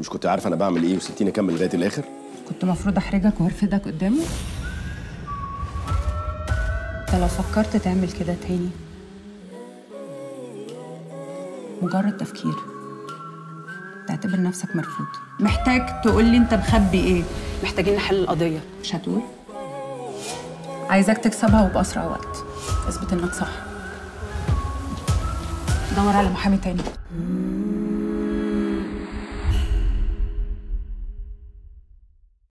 مش كنت عارفه انا بعمل ايه وسبتيني اكمل لغايه الاخر كنت مفروض احرجك وارفدك قدامه انت لو فكرت تعمل كده تاني مجرد تفكير تعتبر نفسك مرفوض محتاج تقول لي انت مخبي ايه محتاجين نحل القضيه مش هتقول عايزاك تكسبها وبأسرع وقت اثبت انك صح دور على محامي تاني